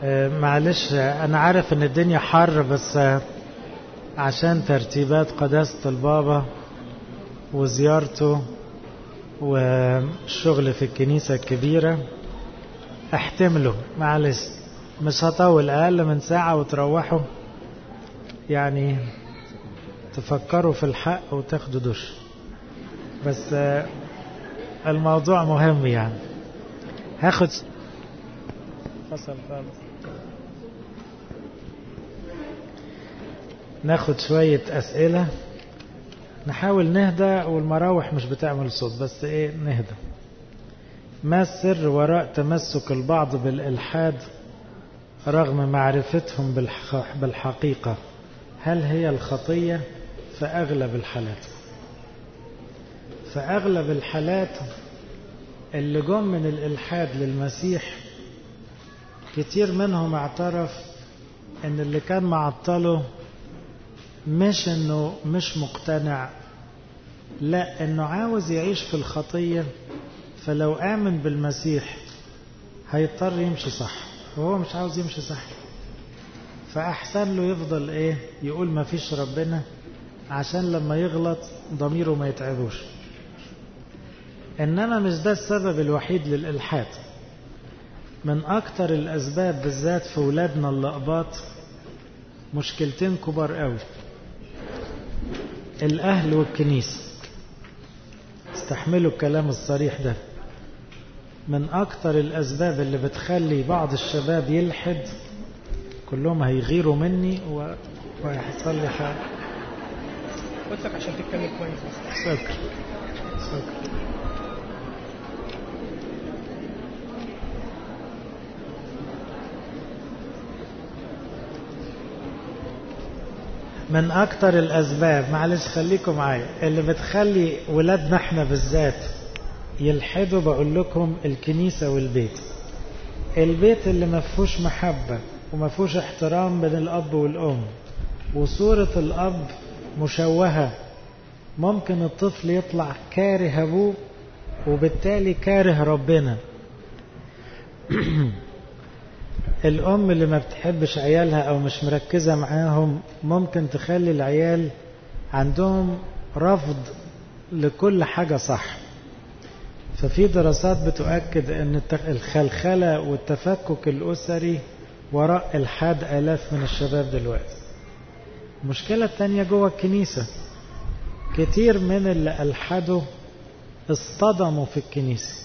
معلش انا عارف ان الدنيا حر بس عشان ترتيبات قداسة البابا وزيارته والشغل في الكنيسة الكبيرة احتمله معلش مش هطول اقل من ساعة وتروحوا يعني تفكروا في الحق وتاخدوا دش بس الموضوع مهم يعني هاخد فصل خالص ناخد شوية أسئلة نحاول نهدى والمراوح مش بتعمل صوت بس ايه نهدى ما السر وراء تمسك البعض بالإلحاد رغم معرفتهم بالحقيقة هل هي الخطية في أغلب الحالات في أغلب الحالات اللي جم من الإلحاد للمسيح كتير منهم اعترف ان اللي كان معطله مش انه مش مقتنع لا انه عاوز يعيش في الخطية فلو آمن بالمسيح هيضطر يمشي صح وهو مش عاوز يمشي صح فأحسن له يفضل ايه يقول ما فيش ربنا عشان لما يغلط ضميره ما يتعبوش انما مش ده السبب الوحيد للإلحاد من أكتر الأسباب بالذات في ولادنا اللقباط مشكلتين كبار قوي الأهل والكنيسة استحملوا الكلام الصريح ده من أكتر الأسباب اللي بتخلي بعض الشباب يلحد كلهم هيغيروا مني و... ويحصل لي حاجة قلت لك عشان تتكلم كويس بس شكرا شكرا من أكتر الأسباب معلش خليكم معايا اللي بتخلي ولادنا احنا بالذات يلحدوا بقول لكم الكنيسة والبيت البيت اللي ما فيهوش محبة وما فيهوش احترام بين الأب والأم وصورة الأب مشوهة ممكن الطفل يطلع كاره أبوه وبالتالي كاره ربنا الأم اللي ما بتحبش عيالها أو مش مركزة معاهم ممكن تخلي العيال عندهم رفض لكل حاجة صح ففي دراسات بتؤكد أن الخلخلة والتفكك الأسري وراء الحاد آلاف من الشباب دلوقتي المشكلة التانية جوه الكنيسة كتير من اللي ألحدوا اصطدموا في الكنيسة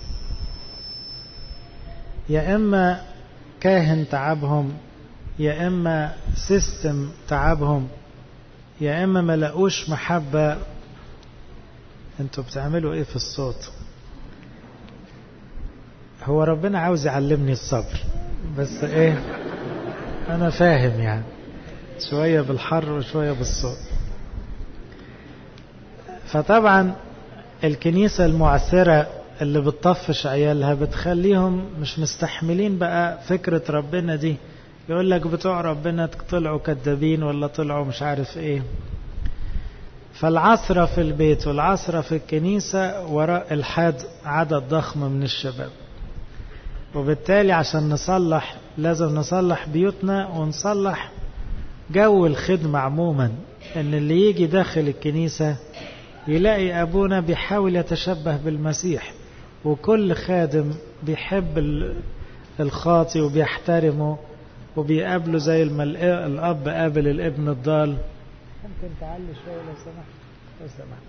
يا إما كاهن تعبهم يا إما سيستم تعبهم يا إما ما لقوش محبة انتوا بتعملوا ايه في الصوت هو ربنا عاوز يعلمني الصبر بس ايه انا فاهم يعني شوية بالحر وشوية بالصوت فطبعا الكنيسة المعسرة اللي بتطفش عيالها بتخليهم مش مستحملين بقى فكرة ربنا دي يقول لك بتوع ربنا طلعوا كذابين ولا طلعوا مش عارف ايه فالعصرة في البيت والعصرة في الكنيسة وراء الحاد عدد ضخم من الشباب وبالتالي عشان نصلح لازم نصلح بيوتنا ونصلح جو الخدمة عموما ان اللي يجي داخل الكنيسة يلاقي أبونا بيحاول يتشبه بالمسيح وكل خادم بيحب الخاطي وبيحترمه وبيقابله زي ما الأب قابل الابن الضال ممكن تعلي شوية لو سمحت لو سمحت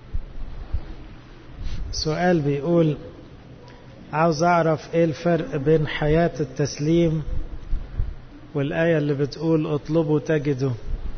سؤال بيقول عاوز أعرف إيه الفرق بين حياة التسليم والآية اللي بتقول اطلبوا تجدوا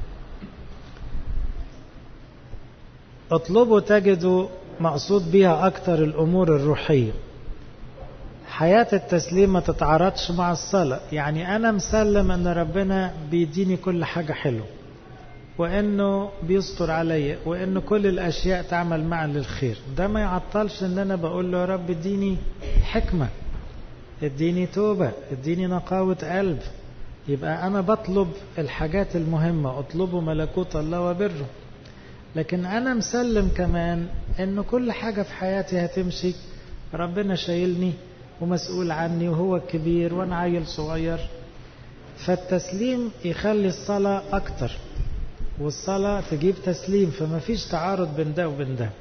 اطلبوا تجدوا مقصود بها أكثر الأمور الروحية حياة التسليم ما تتعارضش مع الصلاة يعني أنا مسلم أن ربنا بيديني كل حاجة حلوة وأنه بيستر عليا وأن كل الأشياء تعمل معا للخير ده ما يعطلش أن أنا بقول له يا رب اديني حكمة اديني توبة اديني نقاوة قلب يبقى أنا بطلب الحاجات المهمة اطلبوا ملكوت الله وبره لكن أنا مسلم كمان أن كل حاجة في حياتي هتمشي ربنا شايلني ومسؤول عني وهو الكبير وأنا عيل صغير فالتسليم يخلي الصلاة أكتر والصلاة تجيب تسليم فما فيش تعارض بين ده وبين ده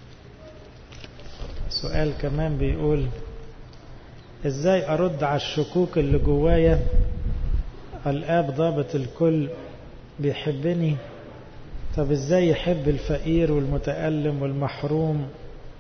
سؤال كمان بيقول ازاي ارد على الشكوك اللي جوايا الاب ضابط الكل بيحبني طب ازاي يحب الفقير والمتألم والمحروم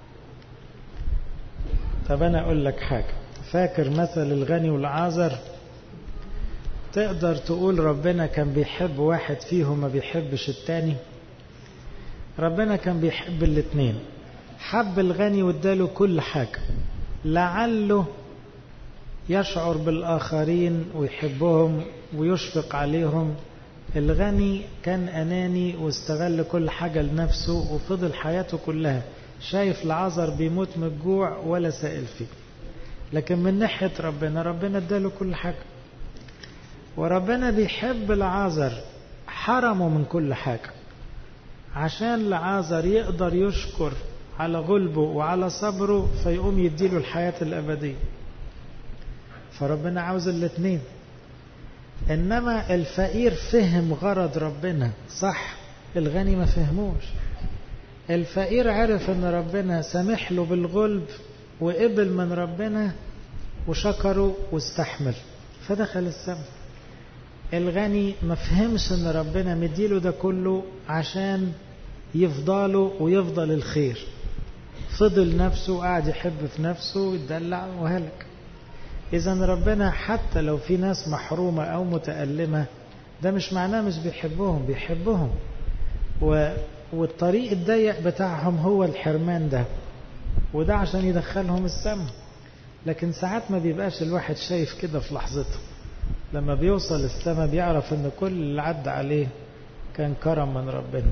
طب انا اقول لك حاجة فاكر مثل الغني والعازر تقدر تقول ربنا كان بيحب واحد فيهم ما بيحبش التاني ربنا كان بيحب الاتنين حب الغني واداله كل حاجة لعله يشعر بالآخرين ويحبهم ويشفق عليهم الغني كان أناني واستغل كل حاجة لنفسه وفضل حياته كلها شايف العذر بيموت من الجوع ولا سائل فيه لكن من ناحية ربنا ربنا اداله كل حاجة وربنا بيحب العازر حرمه من كل حاجة عشان العازر يقدر يشكر على غلبه وعلى صبره فيقوم يديله الحياة الأبدية فربنا عاوز الاثنين إنما الفقير فهم غرض ربنا صح الغني ما فهموش الفقير عرف ان ربنا سامح له بالغلب وقبل من ربنا وشكره واستحمل فدخل السماء الغني ما فهمش ان ربنا مديله ده كله عشان يفضله ويفضل الخير فضل نفسه قاعد يحب في نفسه ويدلع وهلك اذا ربنا حتى لو في ناس محرومة او متألمة ده مش معناه مش بيحبهم بيحبهم و والطريق الضيق بتاعهم هو الحرمان ده وده عشان يدخلهم السماء لكن ساعات ما بيبقاش الواحد شايف كده في لحظته لما بيوصل السماء بيعرف ان كل اللي عدى عليه كان كرم من ربنا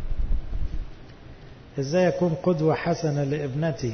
ازاي اكون قدوة حسنة لابنتي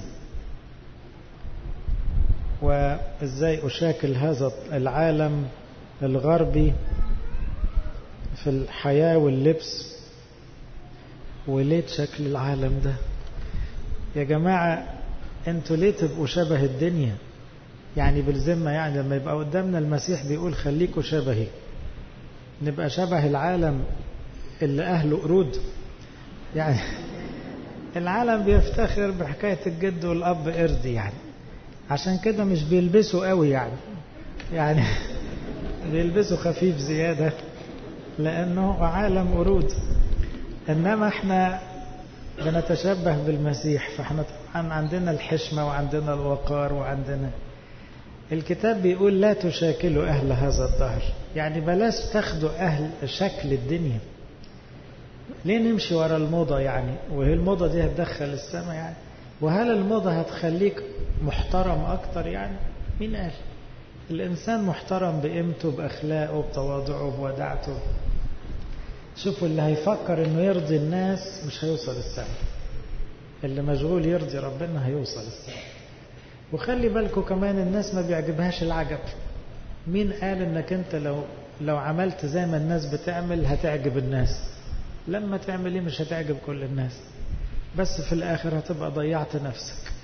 وازاي اشاكل هذا العالم الغربي في الحياة واللبس وليه تشكل العالم ده يا جماعة انتوا ليه تبقوا شبه الدنيا يعني بالذمة يعني لما يبقى قدامنا المسيح بيقول خليكوا شبهي نبقى شبه العالم اللي أهله قرود يعني العالم بيفتخر بحكاية الجد والأب قرد يعني عشان كده مش بيلبسوا قوي يعني يعني بيلبسوا خفيف زيادة لأنه عالم قرود إنما احنا بنتشبه بالمسيح فاحنا طبعا عندنا الحشمة وعندنا الوقار وعندنا الكتاب بيقول لا تشاكلوا أهل هذا الدهر يعني بلاش تاخدوا أهل شكل الدنيا ليه نمشي ورا الموضة يعني وهي الموضة دي هتدخل السماء يعني وهل الموضة هتخليك محترم أكتر يعني مين قال الإنسان محترم بقيمته بأخلاقه بتواضعه بودعته شوفوا اللي هيفكر انه يرضي الناس مش هيوصل السماء اللي مشغول يرضي ربنا هيوصل السماء وخلي بالكم كمان الناس ما بيعجبهاش العجب مين قال انك انت لو لو عملت زي ما الناس بتعمل هتعجب الناس لما تعمل ايه مش هتعجب كل الناس بس في الاخر هتبقى ضيعت نفسك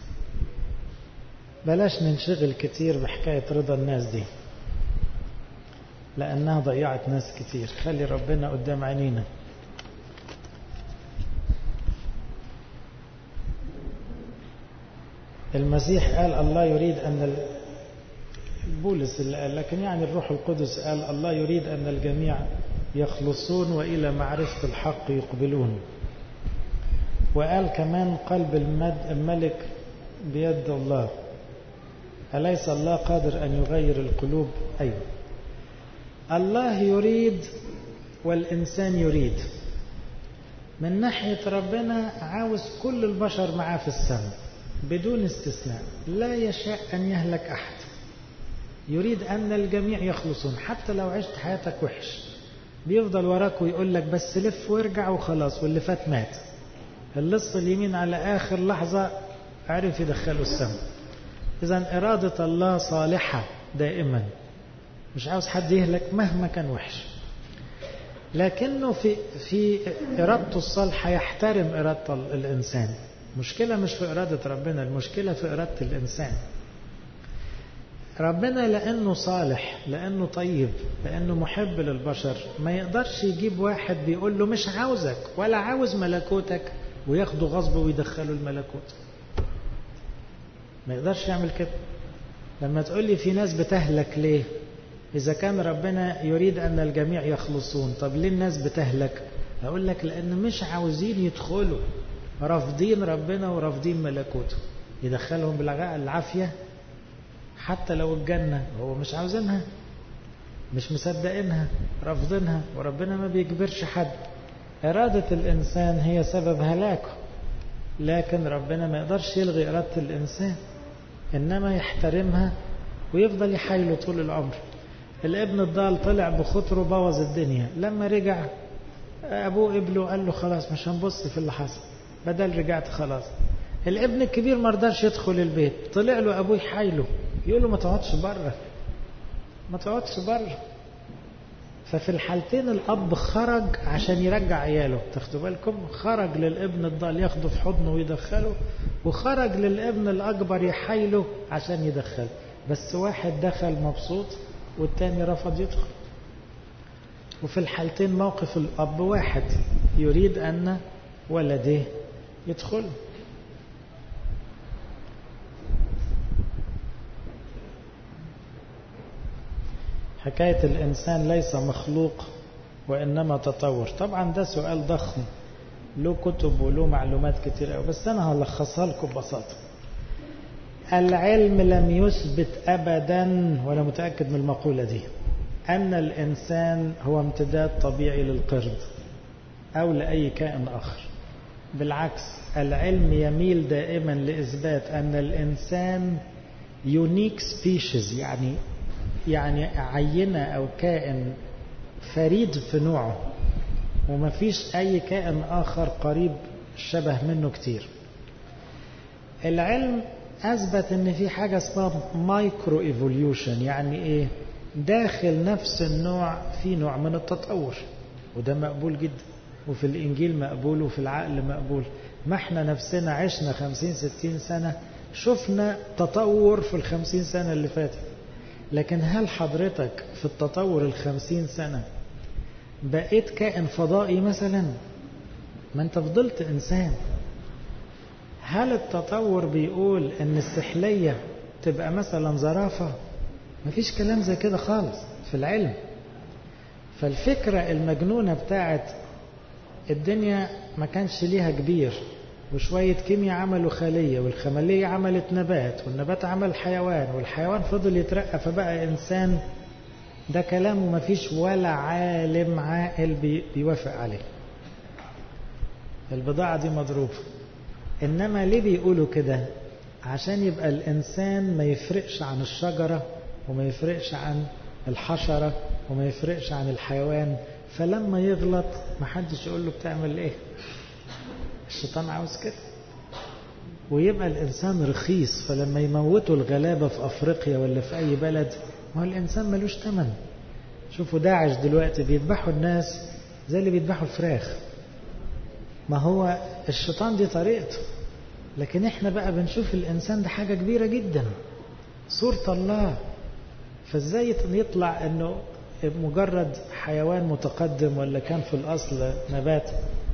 بلاش ننشغل كتير بحكاية رضا الناس دي لأنها ضيعت ناس كتير خلي ربنا قدام عينينا المسيح قال الله يريد أن بولس اللي قال لكن يعني الروح القدس قال الله يريد أن الجميع يخلصون وإلى معرفة الحق يقبلون وقال كمان قلب الملك بيد الله أليس الله قادر أن يغير القلوب أيوه الله يريد والإنسان يريد من ناحية ربنا عاوز كل البشر معاه في السماء بدون استثناء لا يشاء أن يهلك أحد يريد أن الجميع يخلصون حتى لو عشت حياتك وحش بيفضل وراك ويقول لك بس لف وارجع وخلاص واللي فات مات اللص اليمين على آخر لحظة عرف يدخله السماء إذا إرادة الله صالحة دائما مش عاوز حد يهلك مهما كان وحش لكنه في في إرادته الصالحة يحترم إرادة الإنسان المشكلة مش في إرادة ربنا المشكلة في إرادة الإنسان ربنا لأنه صالح لأنه طيب لأنه محب للبشر ما يقدرش يجيب واحد بيقول له مش عاوزك ولا عاوز ملكوتك وياخده غصب ويدخله الملكوت ما يقدرش يعمل كده لما تقول لي في ناس بتهلك ليه إذا كان ربنا يريد أن الجميع يخلصون طب ليه الناس بتهلك أقول لك لأن مش عاوزين يدخلوا رافضين ربنا ورافضين ملكوته يدخلهم بالعافية حتى لو الجنة هو مش عاوزينها مش مصدقينها رافضينها وربنا ما بيجبرش حد إرادة الإنسان هي سبب هلاكه لكن ربنا ما يقدرش يلغي إرادة الإنسان إنما يحترمها ويفضل يحايله طول العمر الابن الضال طلع بخطره بوظ الدنيا لما رجع أبوه قبله قال له خلاص مش هنبص في اللي حصل بدل رجعت خلاص الابن الكبير ما رضاش يدخل البيت طلع له أبوه يحايله يقول له ما تقعدش بره ما تقعدش بره ففي الحالتين الأب خرج عشان يرجع عياله تاخدوا بالكم خرج للابن الضال ياخده في حضنه ويدخله وخرج للابن الأكبر يحايله عشان يدخله بس واحد دخل مبسوط والتاني رفض يدخل وفي الحالتين موقف الأب واحد يريد أن ولده يدخلوا حكاية الإنسان ليس مخلوق وإنما تطور طبعا ده سؤال ضخم له كتب وله معلومات كتير قوي بس أنا هلخصها لكم ببساطة العلم لم يثبت أبدا ولا متأكد من المقولة دي أن الإنسان هو امتداد طبيعي للقرد أو لأي كائن آخر بالعكس العلم يميل دائما لإثبات أن الإنسان يونيك سبيشيز يعني يعني عينة أو كائن فريد في نوعه وما فيش أي كائن آخر قريب شبه منه كتير العلم أثبت أن في حاجة اسمها مايكرو ايفوليوشن يعني إيه داخل نفس النوع في نوع من التطور وده مقبول جدا وفي الإنجيل مقبول وفي العقل مقبول ما احنا نفسنا عشنا خمسين ستين سنة شفنا تطور في الخمسين سنة اللي فاتت لكن هل حضرتك في التطور الخمسين سنة بقيت كائن فضائي مثلا ما انت فضلت انسان هل التطور بيقول ان السحلية تبقى مثلا زرافة مفيش كلام زي كده خالص في العلم فالفكرة المجنونة بتاعت الدنيا ما كانش ليها كبير وشوية كيمياء عملوا خلية والخملية عملت نبات والنبات عمل حيوان والحيوان فضل يترقى فبقى إنسان ده كلام ما فيش ولا عالم عاقل بي بيوافق عليه البضاعة دي مضروبة إنما ليه بيقولوا كده عشان يبقى الإنسان ما يفرقش عن الشجرة وما يفرقش عن الحشرة وما يفرقش عن الحيوان فلما يغلط ما حدش يقول له بتعمل ايه الشيطان عاوز كده ويبقى الإنسان رخيص فلما يموتوا الغلابة في أفريقيا ولا في أي بلد ما هو الإنسان ملوش تمن شوفوا داعش دلوقتي بيذبحوا الناس زي اللي بيذبحوا الفراخ ما هو الشيطان دي طريقته لكن احنا بقى بنشوف الإنسان ده حاجة كبيرة جدا صورة الله فازاي يطلع انه مجرد حيوان متقدم ولا كان في الأصل نبات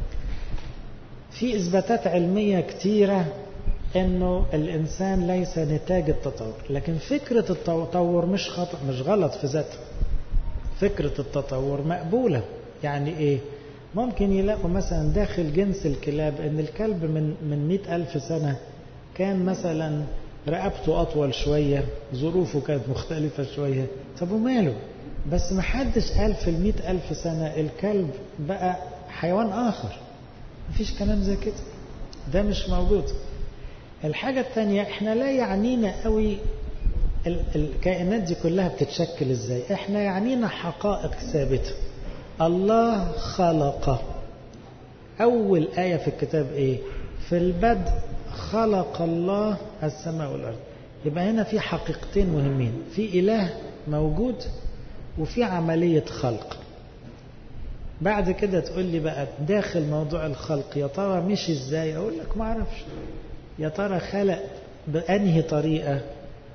في إثباتات علمية كتيرة أنه الإنسان ليس نتاج التطور لكن فكرة التطور مش خطأ مش غلط في ذاته فكرة التطور مقبولة يعني إيه ممكن يلاقوا مثلا داخل جنس الكلاب أن الكلب من من مئة ألف سنة كان مثلا رقبته أطول شوية ظروفه كانت مختلفة شوية طب وماله بس ما حدش قال في المئة ألف سنة الكلب بقى حيوان آخر مفيش كلام زي كده ده مش موجود الحاجة الثانية احنا لا يعنينا قوي الكائنات دي كلها بتتشكل ازاي احنا يعنينا حقائق ثابتة الله خلق اول آية في الكتاب ايه في البدء خلق الله السماء والارض يبقى هنا في حقيقتين مهمين في اله موجود وفي عملية خلق بعد كده تقول لي بقى داخل موضوع الخلق يا ترى مشي ازاي اقول لك ما اعرفش يا ترى خلق بانهي طريقه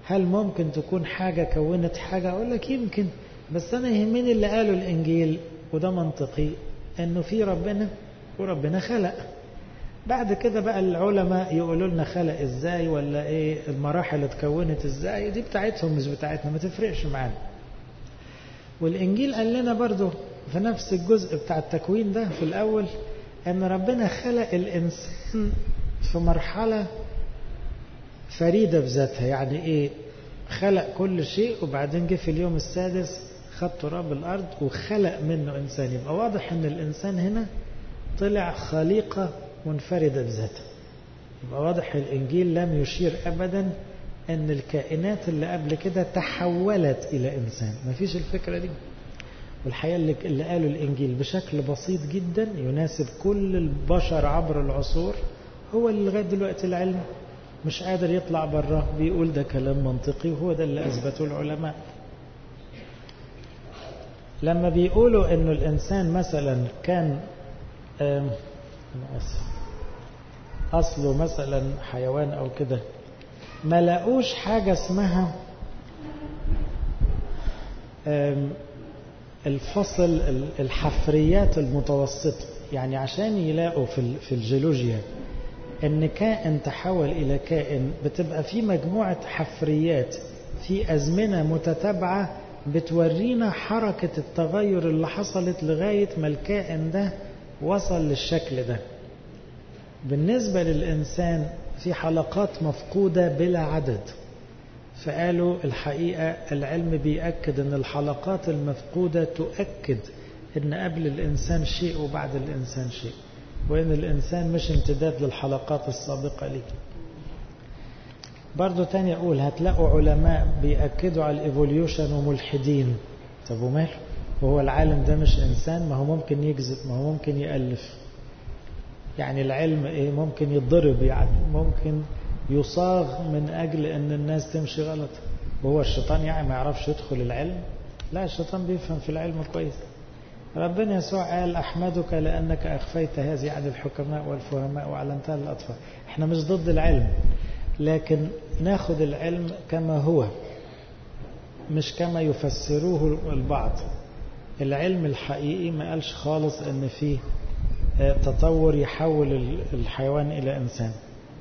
هل ممكن تكون حاجة كونت حاجة أقول لك يمكن بس أنا يهمني اللي قاله الإنجيل وده منطقي إنه في ربنا وربنا خلق بعد كده بقى العلماء يقولوا لنا خلق ازاي ولا ايه المراحل اتكونت ازاي دي بتاعتهم مش بتاعتنا ما تفرقش معانا والانجيل قال لنا برضو في نفس الجزء بتاع التكوين ده في الاول ان ربنا خلق الانسان في مرحلة فريدة بذاتها يعني ايه خلق كل شيء وبعدين جه في اليوم السادس خد تراب الارض وخلق منه انسان يبقى واضح ان الانسان هنا طلع خليقة منفردة بذاتها يبقى واضح الإنجيل لم يشير أبدا أن الكائنات اللي قبل كده تحولت إلى إنسان ما فيش الفكرة دي والحقيقة اللي, اللي قالوا الإنجيل بشكل بسيط جدا يناسب كل البشر عبر العصور هو اللي لغاية دلوقتي العلم مش قادر يطلع بره بيقول ده كلام منطقي وهو ده اللي أثبته العلماء لما بيقولوا أنه الإنسان مثلا كان أنا آسف أصله مثلا حيوان أو كده ما لقوش حاجة اسمها الفصل الحفريات المتوسطة يعني عشان يلاقوا في في الجيولوجيا ان كائن تحول الى كائن بتبقى في مجموعة حفريات في ازمنة متتابعة بتورينا حركة التغير اللي حصلت لغاية ما الكائن ده وصل للشكل ده بالنسبة للإنسان في حلقات مفقودة بلا عدد فقالوا الحقيقة العلم بيأكد أن الحلقات المفقودة تؤكد أن قبل الإنسان شيء وبعد الإنسان شيء وأن الإنسان مش امتداد للحلقات السابقة ليه برضو تاني أقول هتلاقوا علماء بيأكدوا على الإيفوليوشن وملحدين طب وماله وهو العالم ده مش إنسان ما هو ممكن يكذب ما هو ممكن يألف يعني العلم إيه ممكن يتضرب يعني ممكن يصاغ من أجل أن الناس تمشي غلط وهو الشيطان يعني ما يعرفش يدخل العلم لا الشيطان بيفهم في العلم كويس ربنا يسوع قال أحمدك لأنك أخفيت هذه عن الحكماء والفهماء وعلمتها للأطفال احنا مش ضد العلم لكن ناخد العلم كما هو مش كما يفسروه البعض العلم الحقيقي ما قالش خالص ان فيه تطور يحول الحيوان الى انسان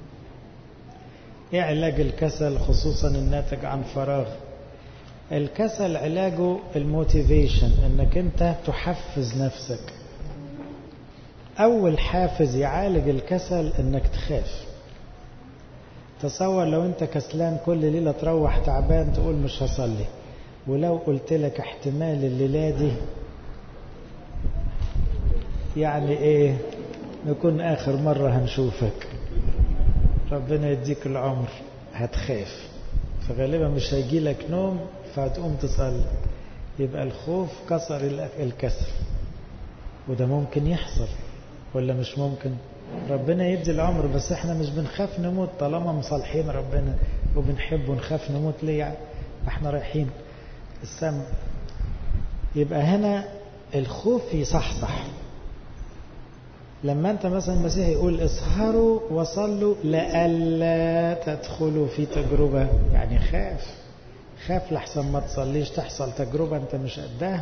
ايه علاج الكسل خصوصا الناتج عن فراغ الكسل علاجه الموتيفيشن انك انت تحفز نفسك اول حافز يعالج الكسل انك تخاف تصور لو انت كسلان كل ليلة تروح تعبان تقول مش هصلي ولو قلت لك احتمال الليلة دي يعني ايه نكون اخر مرة هنشوفك ربنا يديك العمر هتخاف فغالبا مش هيجي لك نوم فهتقوم تصلي يبقى الخوف كسر الكسر وده ممكن يحصل ولا مش ممكن ربنا يدي العمر بس احنا مش بنخاف نموت طالما مصالحين ربنا وبنحب ونخاف نموت ليه يعني احنا رايحين السما يبقى هنا الخوف يصحصح لما انت مثلا المسيح يقول اسهروا وصلوا لئلا تدخلوا في تجربة يعني خاف خاف لحسن ما تصليش تحصل تجربة انت مش قدها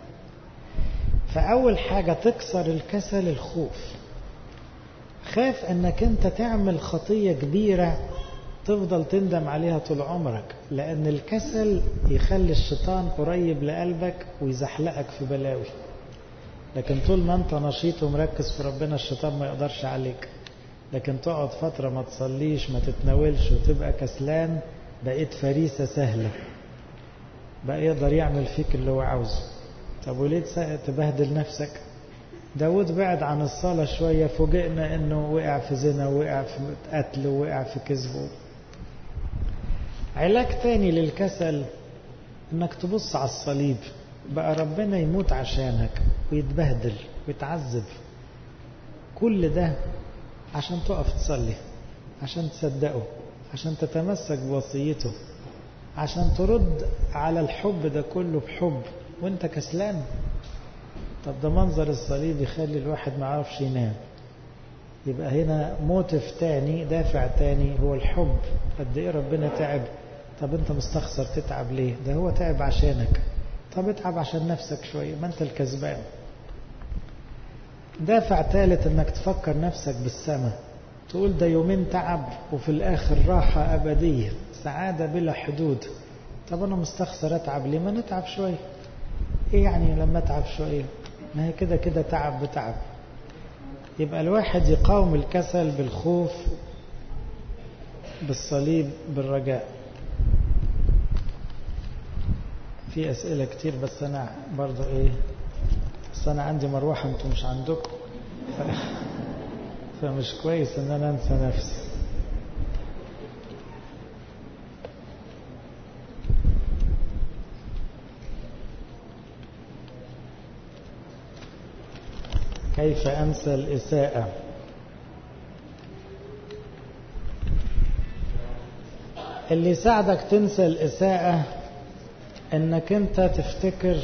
فأول حاجة تكسر الكسل الخوف خاف انك انت تعمل خطية كبيرة تفضل تندم عليها طول عمرك لأن الكسل يخلي الشيطان قريب لقلبك ويزحلقك في بلاوي لكن طول ما انت نشيط ومركز في ربنا الشيطان ما يقدرش عليك لكن تقعد فترة ما تصليش ما تتناولش وتبقى كسلان بقيت فريسة سهلة بقى يقدر يعمل فيك اللي هو عاوزه طب وليه تبهدل نفسك داود بعد عن الصلاة شوية فوجئنا انه وقع في زنا وقع في قتل وقع في كذب علاج تاني للكسل انك تبص على الصليب بقى ربنا يموت عشانك ويتبهدل ويتعذب كل ده عشان تقف تصلي عشان تصدقه عشان تتمسك بوصيته عشان ترد على الحب ده كله بحب وانت كسلان طب ده منظر الصليب يخلي الواحد ما يعرفش ينام يبقى هنا موتف تاني دافع تاني هو الحب قد ايه ربنا تعب طب انت مستخسر تتعب ليه ده هو تعب عشانك طب اتعب عشان نفسك شوية ما انت الكسبان دافع ثالث انك تفكر نفسك بالسماء تقول ده يومين تعب وفي الاخر راحة ابدية سعادة بلا حدود طب انا مستخسر اتعب ليه ما نتعب شوية ايه يعني لما اتعب شوية ما هي كده كده تعب بتعب يبقى الواحد يقاوم الكسل بالخوف بالصليب بالرجاء في أسئلة كتير بس أنا برضو إيه بس أنا عندي مروحة أنتم مش عندكم ف... فمش كويس إن أنا أنسى نفسي كيف أنسى الإساءة اللي يساعدك تنسى الإساءة انك انت تفتكر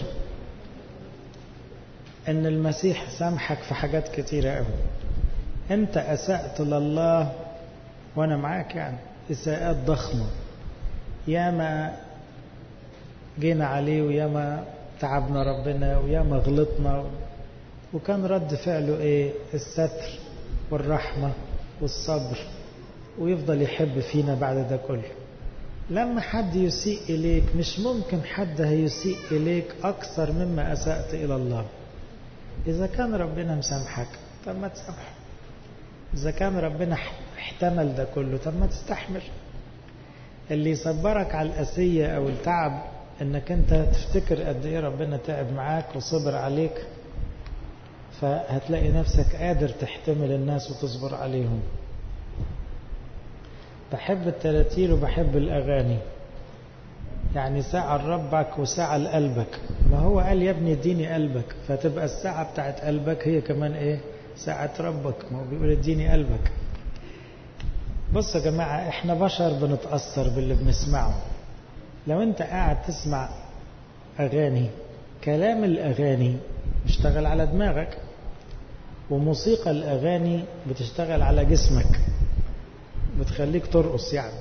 ان المسيح سامحك في حاجات كتيرة قوي انت اسأت لله وانا معاك يعني اساءات ضخمة ياما جينا عليه وياما تعبنا ربنا وياما غلطنا وكان رد فعله ايه الستر والرحمة والصبر ويفضل يحب فينا بعد ده كله لما حد يسيء إليك مش ممكن حد هيسيء إليك أكثر مما أسأت إلى الله إذا كان ربنا مسامحك طب ما تسامحه إذا كان ربنا احتمل ده كله طب ما تستحمل اللي يصبرك على الأسية أو التعب إنك أنت تفتكر قد إيه ربنا تعب معاك وصبر عليك فهتلاقي نفسك قادر تحتمل الناس وتصبر عليهم بحب التراتيل وبحب الأغاني يعني ساعة لربك وساعة لقلبك ما هو قال يا ابني اديني قلبك فتبقى الساعة بتاعت قلبك هي كمان ايه ساعة ربك ما هو بيقول اديني قلبك بص يا جماعة احنا بشر بنتأثر باللي بنسمعه لو انت قاعد تسمع أغاني كلام الأغاني بيشتغل على دماغك وموسيقى الأغاني بتشتغل على جسمك بتخليك ترقص يعني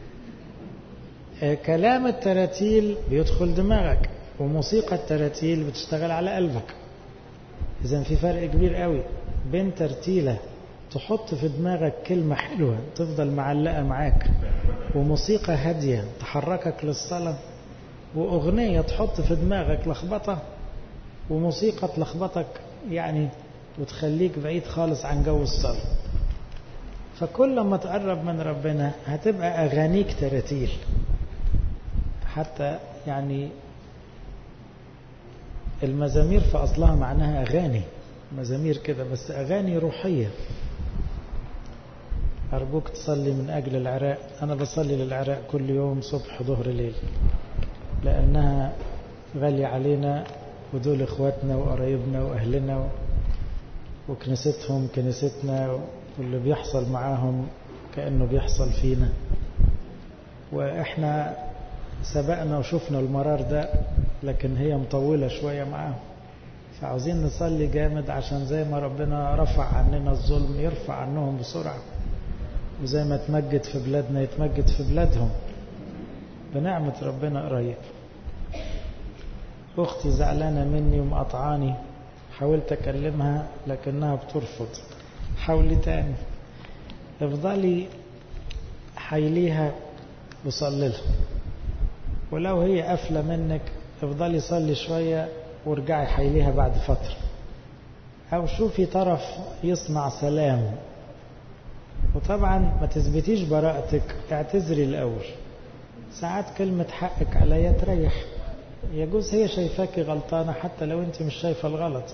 كلام التراتيل بيدخل دماغك وموسيقى التراتيل بتشتغل على قلبك إذا في فرق كبير قوي بين ترتيلة تحط في دماغك كلمة حلوة تفضل معلقة معاك وموسيقى هادية تحركك للصلاة وأغنية تحط في دماغك لخبطة وموسيقى تلخبطك يعني وتخليك بعيد خالص عن جو الصلاة فكل ما تقرب من ربنا هتبقى أغانيك تراتيل حتى يعني المزامير في أصلها معناها أغاني مزامير كده بس أغاني روحية أرجوك تصلي من أجل العراق أنا بصلي للعراق كل يوم صبح ظهر ليل لأنها غالية علينا ودول إخواتنا وقرايبنا وأهلنا وكنيستهم كنيستنا واللي بيحصل معاهم كأنه بيحصل فينا وإحنا سبقنا وشفنا المرار ده لكن هي مطولة شوية معاهم فعاوزين نصلي جامد عشان زي ما ربنا رفع عننا الظلم يرفع عنهم بسرعة وزي ما تمجد في بلادنا يتمجد في بلادهم بنعمة ربنا قريب أختي زعلانة مني ومقطعاني حاولت أكلمها لكنها بترفض حاولي تاني افضلي حيليها وصلي لها ولو هي قافلة منك افضلي صلي شوية وارجعي حيليها بعد فترة أو شوفي طرف يصنع سلام وطبعا ما تثبتيش براءتك اعتذري الأول ساعات كلمة حقك عليا تريح يجوز هي شايفاكي غلطانة حتى لو انت مش شايفة الغلط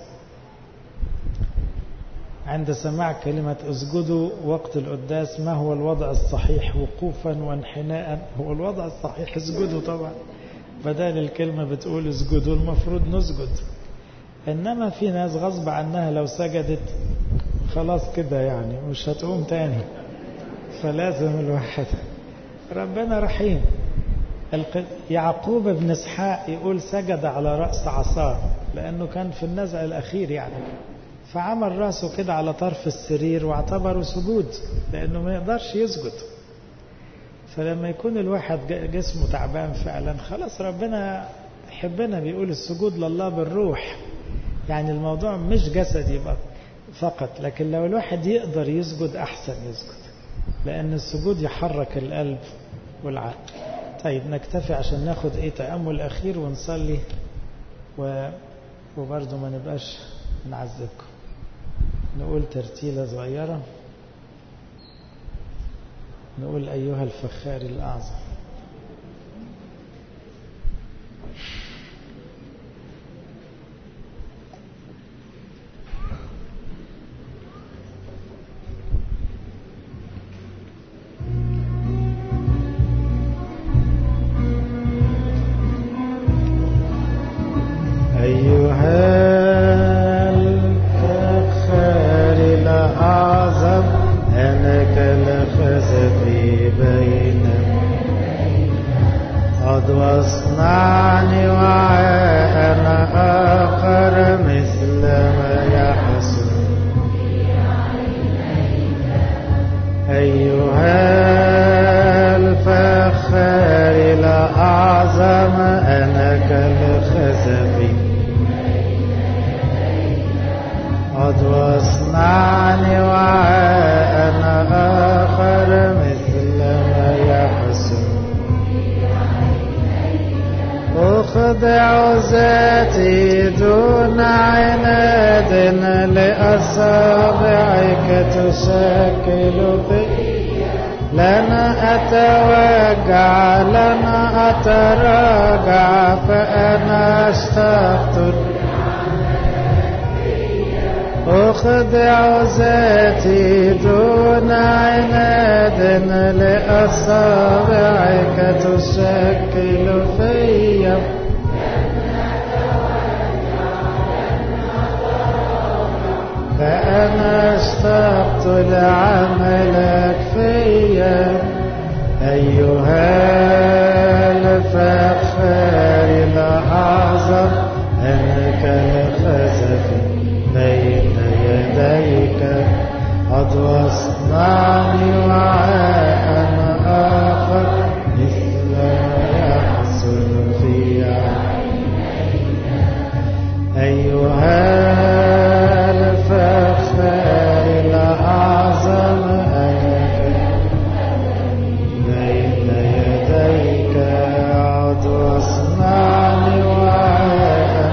عند سماع كلمة اسجدوا وقت القداس ما هو الوضع الصحيح وقوفا وانحناء هو الوضع الصحيح اسجدوا طبعا بدل الكلمة بتقول اسجدوا المفروض نسجد إنما في ناس غصب عنها لو سجدت خلاص كده يعني مش هتقوم تاني فلازم الواحد ربنا رحيم يعقوب بن اسحاق يقول سجد على رأس عصاه لأنه كان في النزع الأخير يعني فعمل راسه كده على طرف السرير واعتبره سجود لأنه ما يقدرش يسجد فلما يكون الواحد جسمه تعبان فعلا خلاص ربنا يحبنا بيقول السجود لله بالروح يعني الموضوع مش جسدي فقط لكن لو الواحد يقدر يسجد أحسن يسجد لأن السجود يحرك القلب والعقل طيب نكتفي عشان ناخد ايه تأمل أخير ونصلي و... وبرضه ما نبقاش نعذبكم نقول ترتيلة صغيرة نقول أيها الفخار الأعظم أخضع ذاتي دون عناد لأصابعك تشكل فيا فأنا اشتقت لعملك فيا أيها الفخار الأعظم أنك الخزف بين يديك قد واصنعني وعاء آخر مثل ما يحصل في عينيك أيها الفخار الأعظم أنك بين يديك عد واصنعني وعاء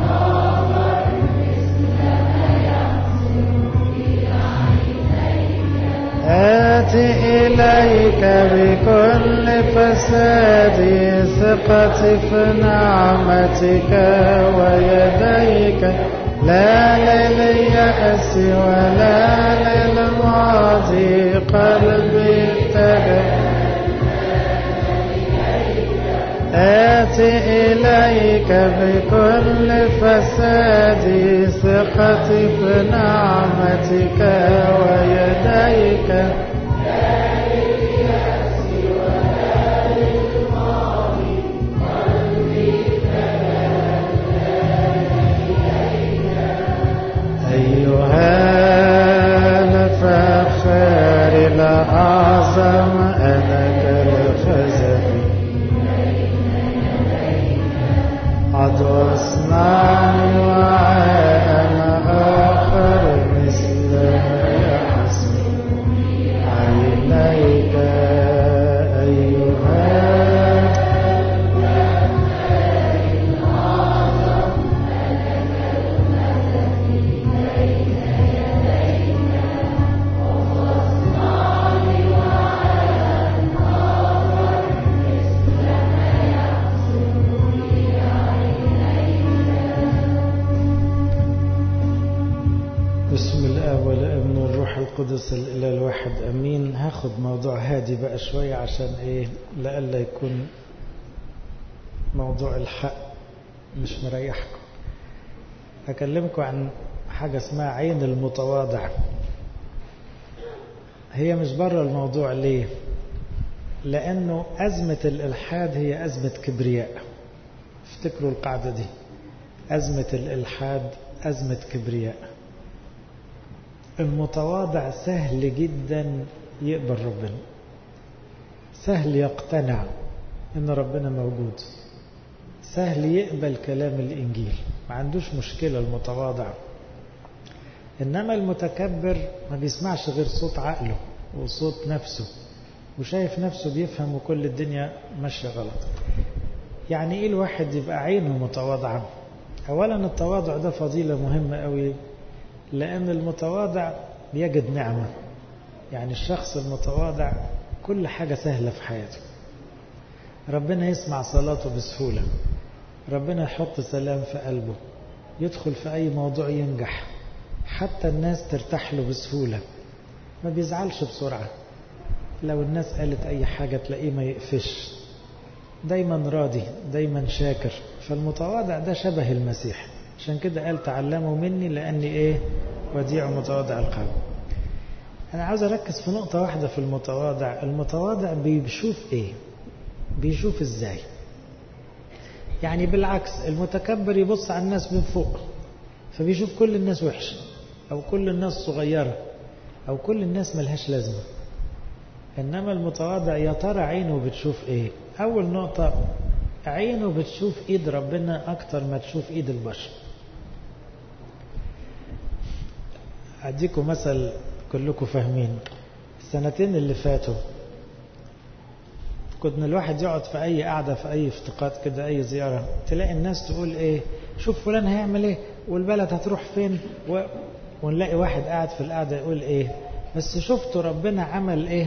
آتي إليك بكل فسادي ثقتي في نعمتك ويديك لا لليأس ولا للماضي قلبي اتجه آتي إليك بكل فسادي ثقتي في نعمتك ويديك أيها الفخار الأعظم أنك الخزف قد واصنعني وأنا آخر مثل ما يحسن عينيك أيها بسم الاب والابن والروح القدس الاله الواحد امين هاخد موضوع هادي بقى شويه عشان ايه لئلا يكون موضوع الحق مش مريحكم هكلمكم عن حاجه اسمها عين المتواضع هي مش بره الموضوع ليه لانه ازمه الالحاد هي ازمه كبرياء افتكروا القاعده دي ازمه الالحاد ازمه كبرياء المتواضع سهل جدا يقبل ربنا سهل يقتنع ان ربنا موجود سهل يقبل كلام الانجيل ما عندوش مشكلة المتواضع انما المتكبر ما بيسمعش غير صوت عقله وصوت نفسه وشايف نفسه بيفهم وكل الدنيا ماشية غلط يعني ايه الواحد يبقى عينه متواضعة اولا التواضع ده فضيلة مهمة قوي لان المتواضع بيجد نعمة يعني الشخص المتواضع كل حاجة سهلة في حياته ربنا يسمع صلاته بسهولة ربنا يحط سلام في قلبه يدخل في أي موضوع ينجح حتى الناس ترتاح له بسهولة ما بيزعلش بسرعة لو الناس قالت أي حاجة تلاقيه ما يقفش دايما راضي دايما شاكر فالمتواضع ده شبه المسيح عشان كده قال تعلموا مني لأني إيه وديع متواضع القلب أنا عاوز أركز في نقطة واحدة في المتواضع المتواضع بيشوف إيه بيشوف إزاي يعني بالعكس المتكبر يبص على الناس من فوق فبيشوف كل الناس وحشة أو كل الناس صغيرة أو كل الناس ملهاش لازمة إنما المتواضع يا ترى عينه بتشوف إيه أول نقطة عينه بتشوف إيد ربنا أكتر ما تشوف إيد البشر أديكم مثل كلكم فاهمين السنتين اللي فاتوا كنا الواحد يقعد في أي قعدة في أي افتقاد كده أي زيارة تلاقي الناس تقول إيه شوف فلان هيعمل إيه والبلد هتروح فين و... ونلاقي واحد قاعد في القعدة يقول إيه بس شفتوا ربنا عمل إيه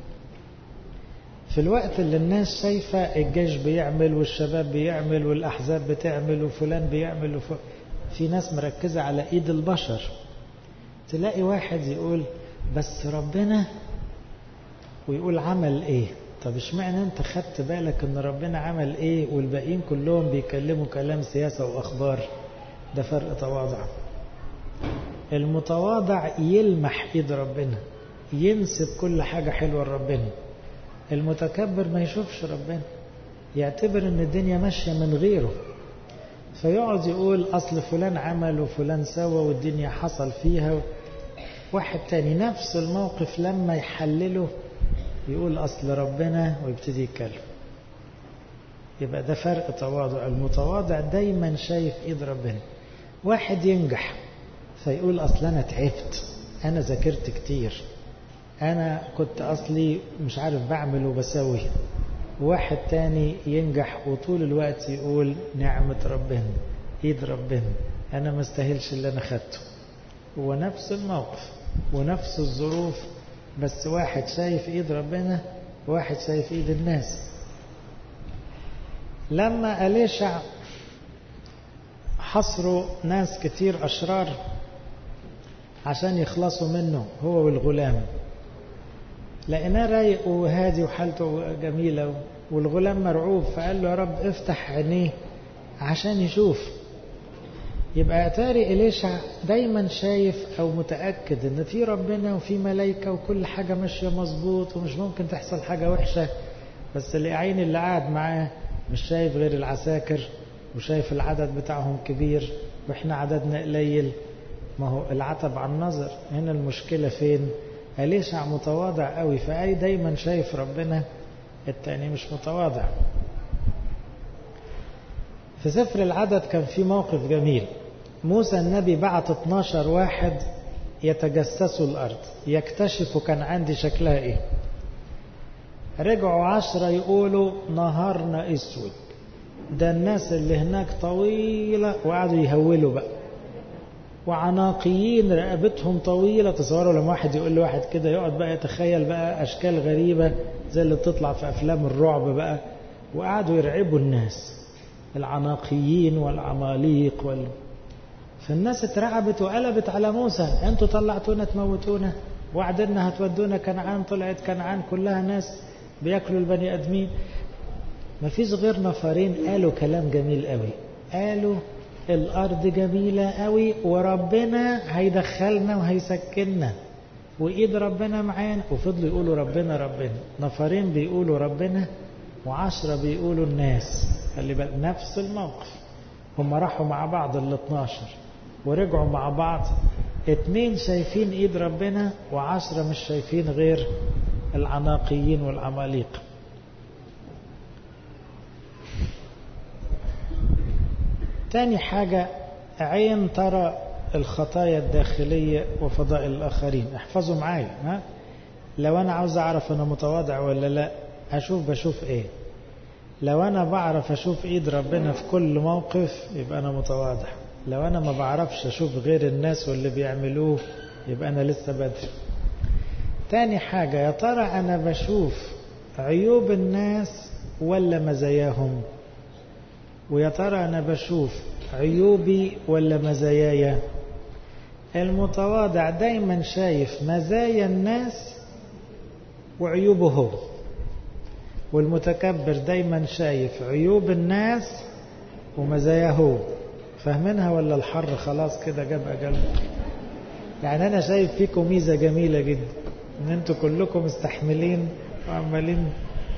في الوقت اللي الناس شايفة الجيش بيعمل والشباب بيعمل والأحزاب بتعمل وفلان بيعمل وف... في ناس مركزة على إيد البشر تلاقي واحد يقول بس ربنا ويقول عمل ايه طب اشمعنى انت خدت بالك ان ربنا عمل ايه والباقيين كلهم بيكلموا كلام سياسة واخبار ده فرق تواضع المتواضع يلمح ايد ربنا ينسب كل حاجة حلوة لربنا المتكبر ما يشوفش ربنا يعتبر ان الدنيا ماشية من غيره فيقعد يقول أصل فلان عمل وفلان سوى والدنيا حصل فيها واحد تاني نفس الموقف لما يحلله يقول أصل ربنا ويبتدي يتكلم يبقى ده فرق تواضع المتواضع دايما شايف ايد ربنا واحد ينجح فيقول أصل أنا تعبت أنا ذاكرت كتير أنا كنت أصلي مش عارف بعمل وبسوي واحد تاني ينجح وطول الوقت يقول نعمة ربنا ايد ربنا انا ما استاهلش اللي انا خدته هو نفس الموقف ونفس الظروف بس واحد شايف ايد ربنا وواحد شايف ايد الناس لما أليشع حصروا ناس كتير أشرار عشان يخلصوا منه هو والغلام لقيناه رايق وهادي وحالته جميلة والغلام مرعوب فقال له يا رب افتح عينيه عشان يشوف يبقى أتاري إليشع دايما شايف أو متأكد إن في ربنا وفي ملايكة وكل حاجة ماشية مظبوط ومش ممكن تحصل حاجة وحشة بس العين اللي قاعد معاه مش شايف غير العساكر وشايف العدد بتاعهم كبير وإحنا عددنا قليل ما هو العتب عن النظر هنا المشكلة فين أليشع متواضع قوي فأي دايما شايف ربنا التاني مش متواضع في سفر العدد كان في موقف جميل موسى النبي بعت 12 واحد يتجسسوا الأرض يكتشفوا كان عندي شكلها إيه رجعوا عشرة يقولوا نهارنا اسود ده الناس اللي هناك طويلة وقعدوا يهولوا بقى وعناقيين رقبتهم طويلة تصوروا لما واحد يقول لواحد كده يقعد بقى يتخيل بقى أشكال غريبة زي اللي بتطلع في أفلام الرعب بقى وقعدوا يرعبوا الناس العناقيين والعماليق وال... فالناس اترعبت وقلبت على موسى انتوا طلعتونا تموتونا وعدنا هتودونا كنعان طلعت كنعان كلها ناس بياكلوا البني ادمين مفيش غير نفرين قالوا كلام جميل قوي قالوا الارض جميلة قوي وربنا هيدخلنا وهيسكننا وايد ربنا معانا وفضلوا يقولوا ربنا ربنا نفرين بيقولوا ربنا وعشرة بيقولوا الناس خلي بالك نفس الموقف هم راحوا مع بعض ال 12 ورجعوا مع بعض اتنين شايفين ايد ربنا وعشرة مش شايفين غير العناقيين والعماليق تاني حاجة عين ترى الخطايا الداخلية وفضائل الآخرين احفظوا معايا ها لو أنا عاوز أعرف أنا متواضع ولا لا أشوف بشوف إيه لو أنا بعرف أشوف إيد ربنا في كل موقف يبقى أنا متواضع لو أنا ما بعرفش أشوف غير الناس واللي بيعملوه يبقى أنا لسه بدري تاني حاجة يا ترى أنا بشوف عيوب الناس ولا مزاياهم ويا ترى أنا بشوف عيوبي ولا مزاياي المتواضع دايما شايف مزايا الناس وعيوبه هو والمتكبر دايما شايف عيوب الناس ومزاياه هو فاهمينها ولا الحر خلاص كده جاب أجل يعني أنا شايف فيكم ميزة جميلة جدا إن أنتوا كلكم مستحملين وعمالين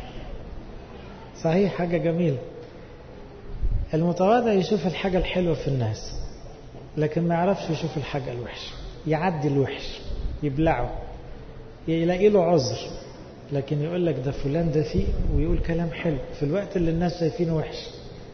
صحيح حاجة جميلة المتواضع يشوف الحاجة الحلوة في الناس لكن ما يعرفش يشوف الحاجة الوحشة يعدي الوحش يبلعه يلاقي له عذر لكن يقول لك ده فلان ده فيه ويقول كلام حلو في الوقت اللي الناس شايفينه وحش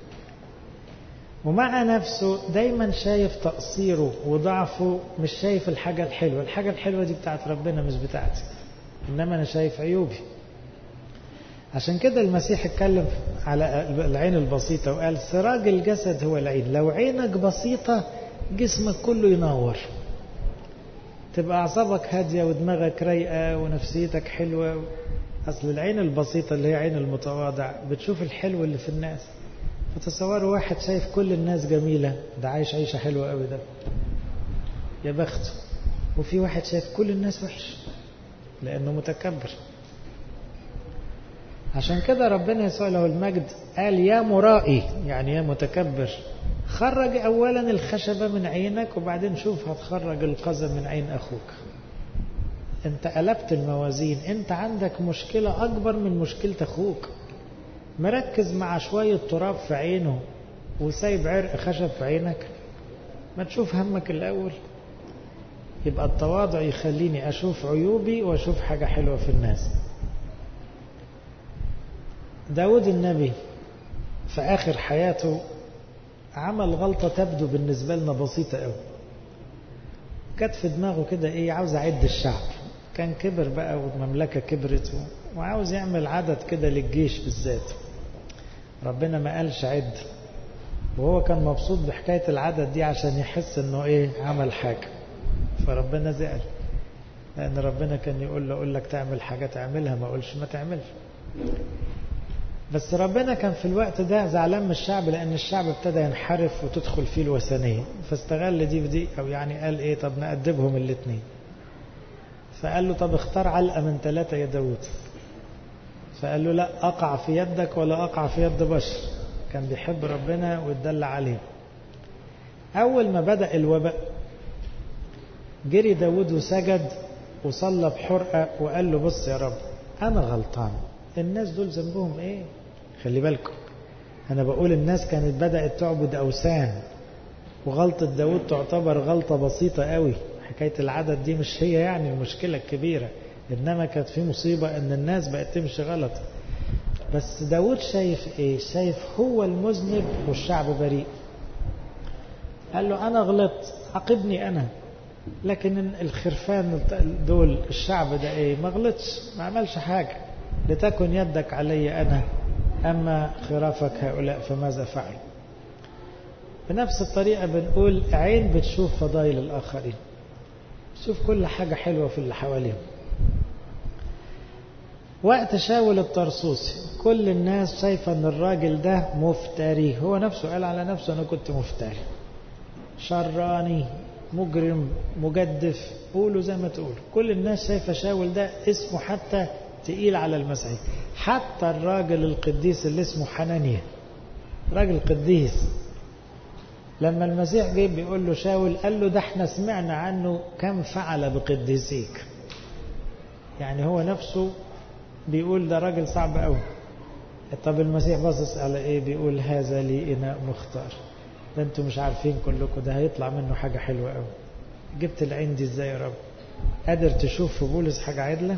ومع نفسه دايما شايف تقصيره وضعفه مش شايف الحاجة الحلوة الحاجة الحلوة دي بتاعت ربنا مش بتاعتي إنما أنا شايف عيوبي عشان كده المسيح اتكلم على العين البسيطة وقال سراج الجسد هو العين لو عينك بسيطة جسمك كله ينور تبقى أعصابك هادية ودماغك رايقة ونفسيتك حلوة أصل العين البسيطة اللي هي عين المتواضع بتشوف الحلو اللي في الناس فتصوروا واحد شايف كل الناس جميلة ده عايش عيشة حلوة قوي ده يا بخته وفي واحد شايف كل الناس وحش لأنه متكبر عشان كده ربنا يسوع له المجد قال يا مرائي يعني يا متكبر خرج أولا الخشبة من عينك وبعدين شوف هتخرج القزم من عين أخوك انت قلبت الموازين انت عندك مشكلة أكبر من مشكلة أخوك مركز مع شوية تراب في عينه وسايب عرق خشب في عينك ما تشوف همك الأول يبقى التواضع يخليني أشوف عيوبي وأشوف حاجة حلوة في الناس داود النبي في آخر حياته عمل غلطة تبدو بالنسبة لنا بسيطة قوي كانت في دماغه كده ايه عاوز اعد الشعب كان كبر بقى والمملكة كبرت وعاوز يعمل عدد كده للجيش بالذات ربنا ما قالش عد وهو كان مبسوط بحكاية العدد دي عشان يحس انه ايه عمل حاجة فربنا زعل لان ربنا كان يقول له اقول لك تعمل حاجة تعملها ما اقولش ما تعملش بس ربنا كان في الوقت ده زعلان من الشعب لأن الشعب ابتدى ينحرف وتدخل فيه الوثنية فاستغل دي بدي أو يعني قال إيه طب نأدبهم الاثنين فقال له طب اختار علقة من ثلاثة يا داود فقال له لا أقع في يدك ولا أقع في يد بشر كان بيحب ربنا ويتدلع عليه أول ما بدأ الوباء جري داود وسجد وصلى بحرقة وقال له بص يا رب أنا غلطان الناس دول ذنبهم ايه خلي بالكم انا بقول الناس كانت بدأت تعبد اوثان وغلطة داود تعتبر غلطة بسيطة قوي حكاية العدد دي مش هي يعني المشكلة الكبيرة انما كانت في مصيبة ان الناس بقت تمشي غلط بس داود شايف ايه شايف هو المذنب والشعب بريء قال له انا غلطت عاقبني انا لكن الخرفان دول الشعب ده ايه ما غلطش ما عملش حاجه لتكن يدك علي أنا أما خرافك هؤلاء فماذا فعلوا بنفس الطريقة بنقول عين بتشوف فضائل الآخرين تشوف كل حاجة حلوة في اللي حواليهم وقت شاول الطرسوسي كل الناس شايفة ان الراجل ده مفتري هو نفسه قال على نفسه انا كنت مفتري شراني مجرم مجدف قولوا زي ما تقول كل الناس شايفة شاول ده اسمه حتى تقيل على المسيح حتى الراجل القديس اللي اسمه حنانيا راجل قديس لما المسيح جه بيقول له شاول قال له ده احنا سمعنا عنه كم فعل بقديسيك يعني هو نفسه بيقول ده راجل صعب قوي طب المسيح باصص على ايه بيقول هذا لي اناء مختار ده انتوا مش عارفين كلكم ده هيطلع منه حاجه حلوه قوي جبت العين دي ازاي يا رب قادر تشوف في بولس حاجه عدله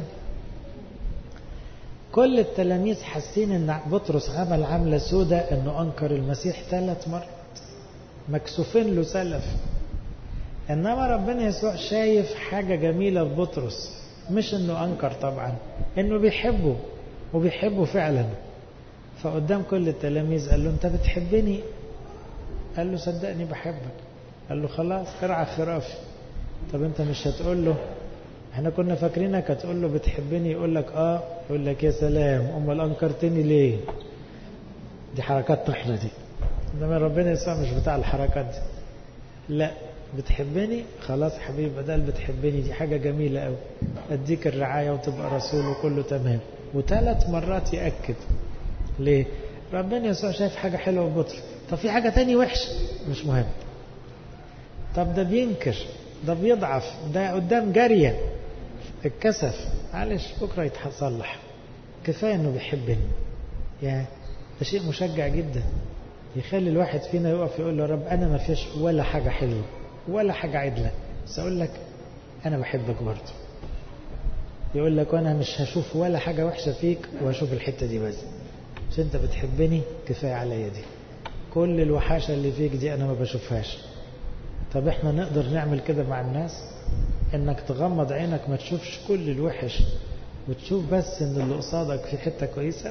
كل التلاميذ حاسين ان بطرس عمل عملة سودة انه انكر المسيح ثلاث مرات مكسوفين له سلف إنما ربنا يسوع شايف حاجة جميلة في بطرس مش إنه أنكر طبعا إنه بيحبه وبيحبه فعلا فقدام كل التلاميذ قال له أنت بتحبني قال له صدقني بحبك قال له خلاص ارعى خرافي طب أنت مش هتقول له احنا كنا فاكرينك هتقول له بتحبني يقول لك اه يقول لك يا سلام امال انكرتني ليه دي حركات طحنه دي انما ربنا يسوع مش بتاع الحركات دي لا بتحبني خلاص حبيبي بدل بتحبني دي حاجة جميلة قوي اديك الرعاية وتبقى رسول وكله تمام وثلاث مرات يأكد ليه ربنا يسوع شايف حاجة حلوة في بطرس طب في حاجة تاني وحشة مش مهم طب ده بينكر ده بيضعف ده قدام جارية اتكسف معلش بكرة يتصلح كفاية انه بيحبني يا ده شيء مشجع جدا يخلي الواحد فينا يقف يقول له يا رب انا ما فيش ولا حاجة حلوة ولا حاجة عدلة بس اقول لك انا بحبك برضه يقول لك وانا مش هشوف ولا حاجة وحشة فيك وهشوف الحتة دي بس مش انت بتحبني كفاية عليا دي كل الوحاشة اللي فيك دي انا ما بشوفهاش طب احنا نقدر نعمل كده مع الناس انك تغمض عينك ما تشوفش كل الوحش وتشوف بس ان اللي قصادك في حتة كويسة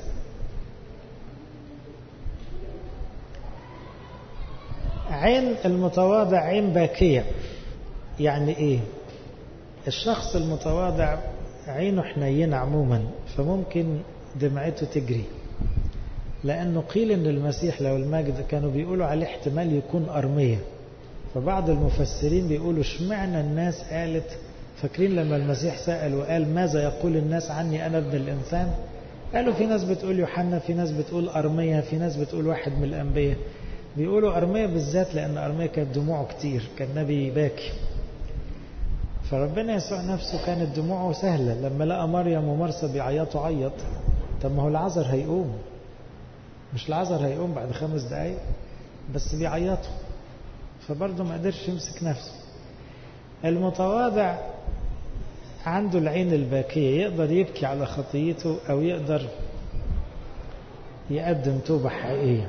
عين المتواضع عين باكية يعني ايه الشخص المتواضع عينه حنينة عموما فممكن دمعته تجري لأنه قيل أن المسيح لو المجد كانوا بيقولوا عليه احتمال يكون أرمية فبعض المفسرين بيقولوا اشمعنى الناس قالت فاكرين لما المسيح سأل وقال ماذا يقول الناس عني أنا ابن الإنسان قالوا في ناس بتقول يوحنا في ناس بتقول أرمية في ناس بتقول واحد من الأنبياء بيقولوا أرمية بالذات لأن أرمية كانت دموعه كتير كان نبي باكي فربنا يسوع نفسه كانت دموعه سهلة لما لقى مريم ومرسى بيعيطوا عيط طب ما هو العذر هيقوم مش العذر هيقوم بعد خمس دقايق بس بيعيطوا فبرضه ما قدرش يمسك نفسه المتواضع عنده العين الباكية يقدر يبكي على خطيته أو يقدر يقدم توبة حقيقية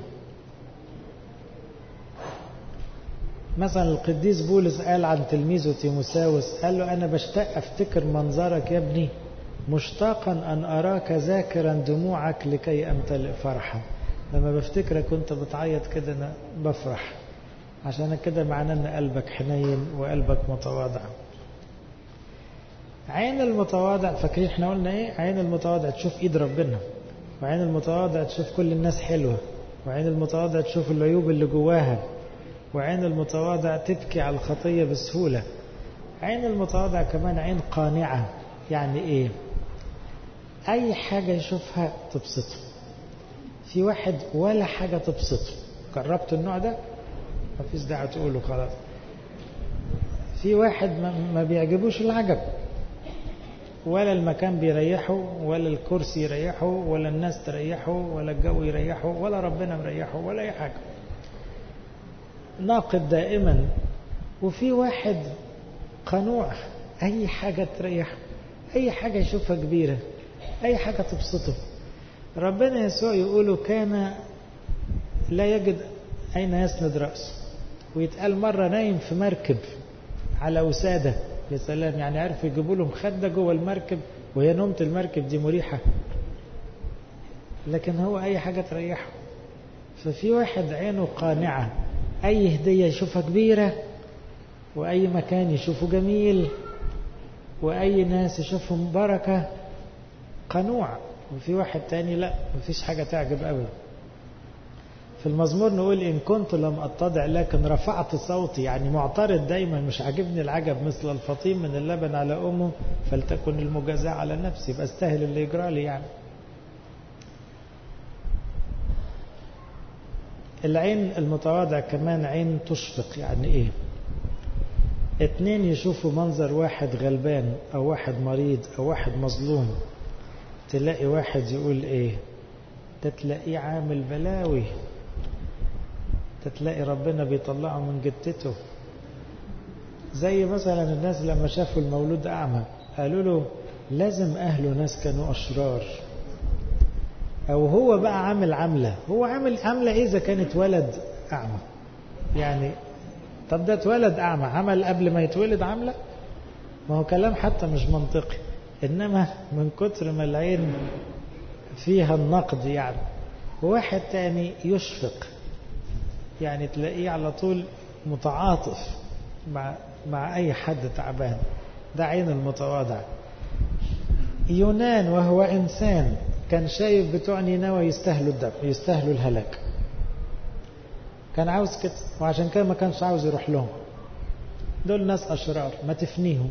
مثلا القديس بولس قال عن تلميذه تيموساوس قال له أنا بشتاق أفتكر منظرك يا ابني مشتاقا أن أراك ذاكرا دموعك لكي أمتلئ فرحا لما بفتكرك وانت بتعيط كده أنا بفرح عشان كده معناه أن قلبك حنين وقلبك متواضع عين المتواضع فاكرين احنا قلنا ايه عين المتواضع تشوف ايد ربنا وعين المتواضع تشوف كل الناس حلوة وعين المتواضع تشوف العيوب اللي جواها وعين المتواضع تبكي على الخطية بسهولة عين المتواضع كمان عين قانعة يعني ايه اي حاجة يشوفها تبسطه في واحد ولا حاجة تبسطه جربت النوع ده ما فيش داعي تقوله خلاص في واحد ما بيعجبوش العجب ولا المكان بيريحه ولا الكرسي يريحه ولا الناس تريحه ولا الجو يريحه ولا ربنا مريحه ولا اي حاجه ناقد دائما وفي واحد قنوع اي حاجه تريحه اي حاجه يشوفها كبيره اي حاجه تبسطه ربنا يسوع يقول كان لا يجد اين يسند راسه ويتقال مره نايم في مركب على وساده يا سلام يعني عرف يجيبوا له مخده جوه المركب وهي نومه المركب دي مريحه لكن هو اي حاجه تريحه ففي واحد عينه قانعه اي هديه يشوفها كبيره واي مكان يشوفه جميل واي ناس يشوفهم بركه قنوع وفي واحد تاني لا مفيش حاجه تعجب ابدا في المزمور نقول إن كنت لم أتضع لكن رفعت صوتي يعني معترض دايما مش عاجبني العجب مثل الفطيم من اللبن على أمه فلتكن المجازاة على نفسي يبقى استاهل اللي يجرى لي يعني العين المتواضع كمان عين تشفق يعني ايه اتنين يشوفوا منظر واحد غلبان او واحد مريض او واحد مظلوم تلاقي واحد يقول ايه ده تلاقيه عامل بلاوي تلاقي ربنا بيطلعه من جتته زي مثلا الناس لما شافوا المولود أعمى قالوا له لازم أهله ناس كانوا أشرار أو هو بقى عامل عملة هو عامل عملة إيه إذا كانت ولد أعمى يعني طب ده اتولد أعمى عمل قبل ما يتولد عملة ما هو كلام حتى مش منطقي إنما من كتر ما العين فيها النقد يعني وواحد تاني يشفق يعني تلاقيه على طول متعاطف مع مع أي حد تعبان ده عين المتواضع يونان وهو إنسان كان شايف بتوع نينوى يستاهلوا الدم يستاهلوا الهلاك كان عاوز كده وعشان كده ما كانش عاوز يروح لهم دول ناس أشرار ما تفنيهم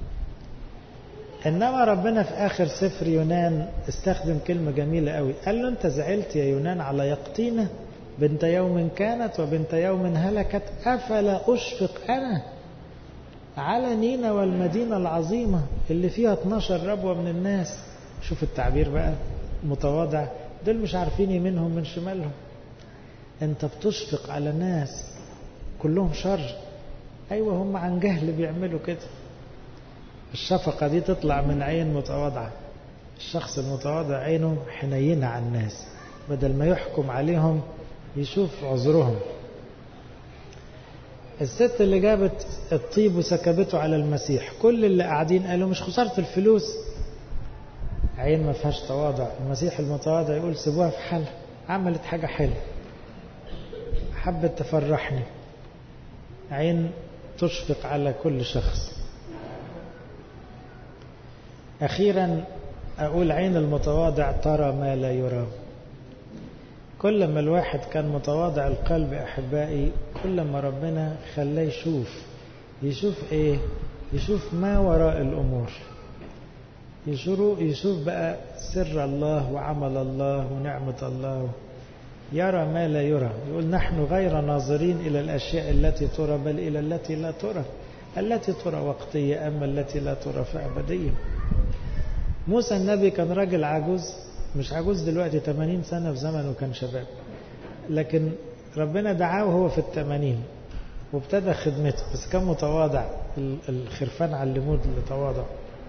إنما ربنا في آخر سفر يونان استخدم كلمة جميلة قوي قال له أنت زعلت يا يونان على يقطينة بنت يوم كانت وبنت يوم هلكت أفلا أشفق أنا على نينا والمدينة العظيمة اللي فيها 12 ربوة من الناس شوف التعبير بقى متواضع دول مش عارفين يمينهم من شمالهم انت بتشفق على ناس كلهم شر ايوه هم عن جهل بيعملوا كده الشفقة دي تطلع من عين متواضعة الشخص المتواضع عينه حنينة على الناس بدل ما يحكم عليهم يشوف عذرهم الست اللي جابت الطيب وسكبته على المسيح كل اللي قاعدين قالوا مش خسارة الفلوس عين ما فيهاش تواضع المسيح المتواضع يقول سيبوها في حالها عملت حاجة حلوة حبت تفرحني عين تشفق على كل شخص أخيرا أقول عين المتواضع ترى ما لا يرى كل ما الواحد كان متواضع القلب أحبائي كل ما ربنا خلاه يشوف يشوف إيه يشوف ما وراء الأمور يشوف بقى سر الله وعمل الله ونعمة الله يرى ما لا يرى يقول نحن غير ناظرين إلى الأشياء التي ترى بل إلى التي لا ترى التي ترى وقتية أما التي لا ترى فأبدية موسى النبي كان راجل عجوز مش عجوز دلوقتي 80 سنة في زمنه كان شباب لكن ربنا دعاه وهو في الثمانين وابتدى خدمته بس كان متواضع الخرفان علموه التواضع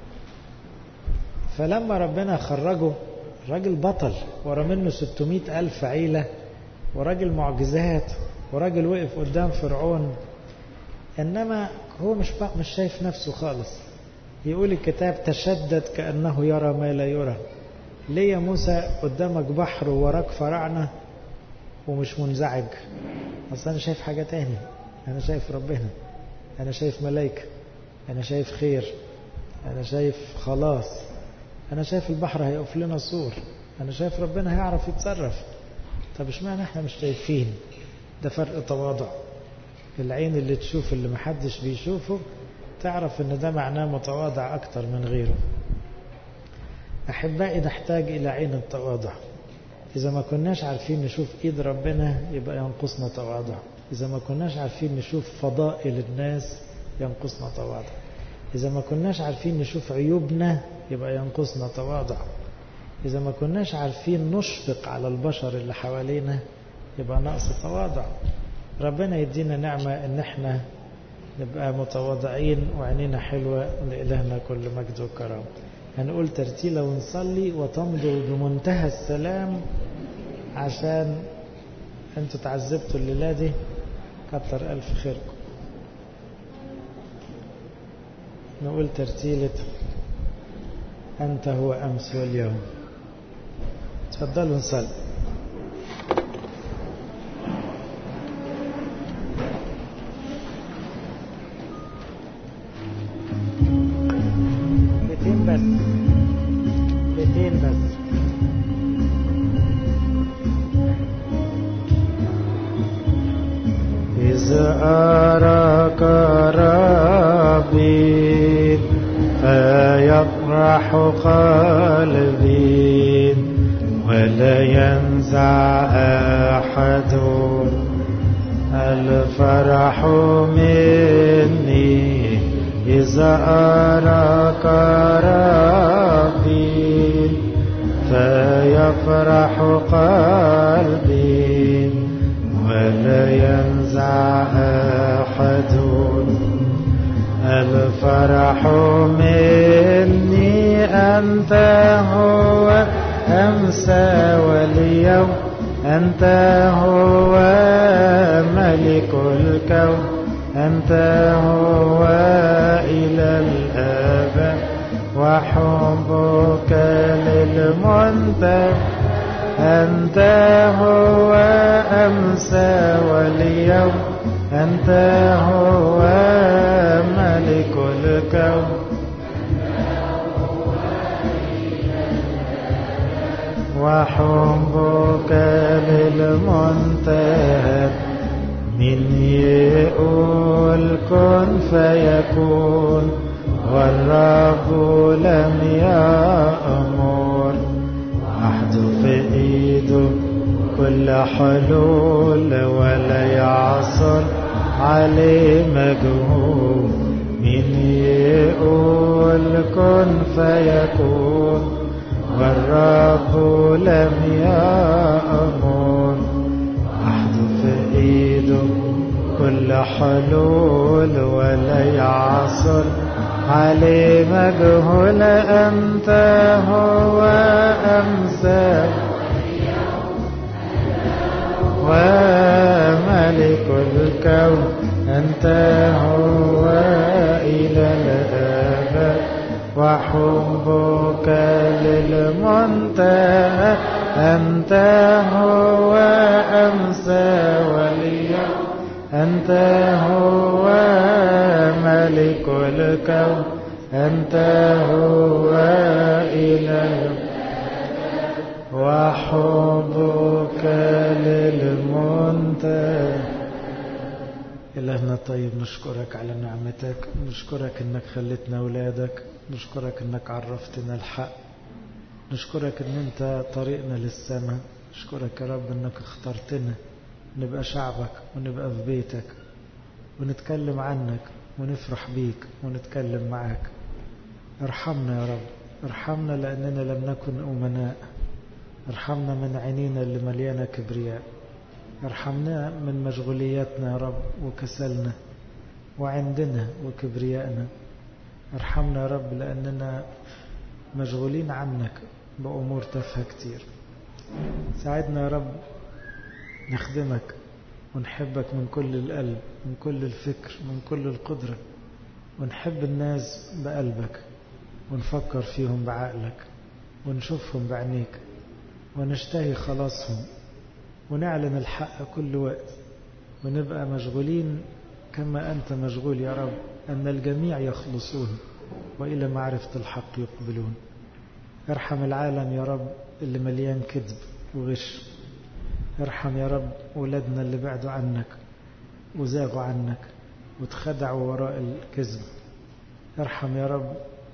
فلما ربنا خرجه راجل بطل ورا منه 600 ألف عيلة وراجل معجزات وراجل وقف قدام فرعون إنما هو مش مش شايف نفسه خالص يقول الكتاب تشدد كأنه يرى ما لا يرى ليه يا موسى قدامك بحر ووراك فراعنة ومش منزعج أصل أنا شايف حاجة تاني أنا شايف ربنا أنا شايف ملايكة أنا شايف خير أنا شايف خلاص أنا شايف البحر هيقف لنا سور أنا شايف ربنا هيعرف يتصرف طب اشمعنى احنا مش شايفين ده فرق تواضع العين اللي تشوف اللي محدش بيشوفه تعرف ان ده معناه متواضع أكتر من غيره أحبائي نحتاج إلى عين التواضع إذا ما كناش عارفين نشوف إيد ربنا يبقى ينقصنا تواضع إذا ما كناش عارفين نشوف فضائل الناس ينقصنا تواضع إذا ما كناش عارفين نشوف عيوبنا يبقى ينقصنا تواضع إذا ما كناش عارفين نشفق على البشر اللي حوالينا يبقى نقص تواضع ربنا يدينا نعمة إن احنا نبقى متواضعين وعينينا حلوة لإلهنا كل مجد وكرم هنقول ترتيلة ونصلي وتمضوا بمنتهى السلام عشان انتوا تعذبتوا الليلة دي كتر ألف خيركم نقول ترتيلة أنت هو أمس واليوم تفضلوا نصلي بيتين بس بيتين بس إذا أراك ربي فيفرح قلبي ولا ينزع أحد الفرح مني إذا أراك ربي فيفرح قلبي ولا ينزع أحد الفرح مني أنت هو أمسى واليوم أنت هو ملك الكون أنت هو إلى الأبد وحبك للمنتهى أنت هو أمسى واليوم أنت هو ملك الكون وحبك للمنتهى من يقول كن فيكون والرب لم يأمر أحد في إيده كل حلول ولا يعصر عليه مجهول من يقول كن فيكون والرب لم يأمر أحد في إيده كل حلول ولا يعصر عليه مجهول أنت هو أمسى وملك الكون أنت هو إلى الأبد وحبك للمنتهى أنت هو أمسى واليوم أنت هو ملك الكون أنت هو إلى وحبك للمنتهى إلهنا طيب نشكرك على نعمتك نشكرك أنك خلتنا أولادك نشكرك أنك عرفتنا الحق نشكرك أن أنت طريقنا للسماء نشكرك يا رب أنك اخترتنا نبقى شعبك ونبقى في بيتك ونتكلم عنك ونفرح بيك ونتكلم معاك ارحمنا يا رب ارحمنا لأننا لم نكن أمناء ارحمنا من عينينا اللي مليانة كبرياء ارحمنا من مشغولياتنا يا رب وكسلنا وعندنا وكبريائنا ارحمنا يا رب لأننا مشغولين عنك بأمور تافهة كتير ساعدنا يا رب نخدمك ونحبك من كل القلب من كل الفكر من كل القدرة ونحب الناس بقلبك ونفكر فيهم بعقلك ونشوفهم بعينيك ونشتهي خلاصهم ونعلن الحق كل وقت ونبقى مشغولين كما أنت مشغول يا رب أن الجميع يخلصون وإلى معرفة الحق يقبلون ارحم العالم يا رب اللي مليان كذب وغش ارحم يا رب ولادنا اللي بعدوا عنك وزاغوا عنك واتخدعوا وراء الكذب ارحم يا رب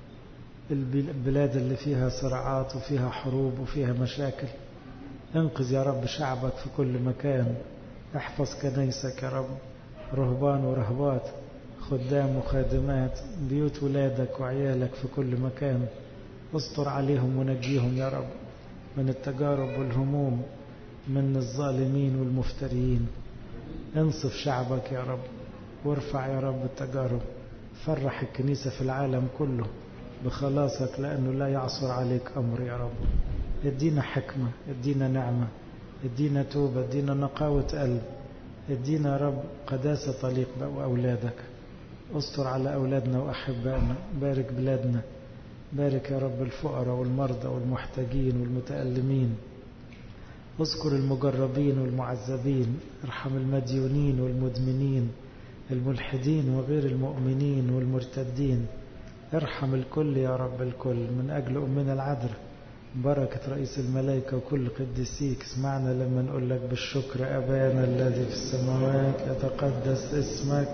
البلاد اللي فيها صراعات وفيها حروب وفيها مشاكل انقذ يا رب شعبك في كل مكان احفظ كنيسك يا رب رهبان ورهبات خدام وخادمات بيوت ولادك وعيالك في كل مكان استر عليهم ونجيهم يا رب من التجارب والهموم من الظالمين والمفتريين انصف شعبك يا رب وارفع يا رب التجارب فرح الكنيسة في العالم كله بخلاصك لأنه لا يعصر عليك أمر يا رب ادينا حكمة ادينا نعمة ادينا توبة ادينا نقاوة قلب ادينا يا رب قداسة طليق وأولادك استر على أولادنا وأحبائنا بارك بلادنا بارك يا رب الفقراء والمرضى والمحتاجين والمتألمين اذكر المجربين والمعذبين ارحم المديونين والمدمنين الملحدين وغير المؤمنين والمرتدين ارحم الكل يا رب الكل من أجل أمنا العذراء بركة رئيس الملائكة وكل قديسيك اسمعنا لما نقول لك بالشكر أبانا الذي في السماوات يتقدس اسمك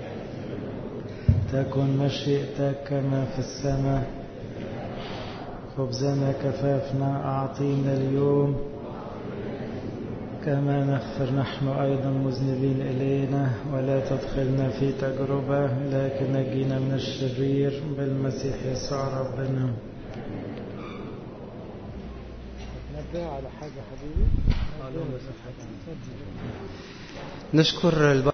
تكن مشيئتك كما في السماء خبزنا كفافنا أعطينا اليوم كما نغفر نحن أيضا مذنبين إلينا ولا تدخلنا في تجربة لكن نجينا من الشرير بالمسيح يسوع ربنا على حاجة حبيبي نشكر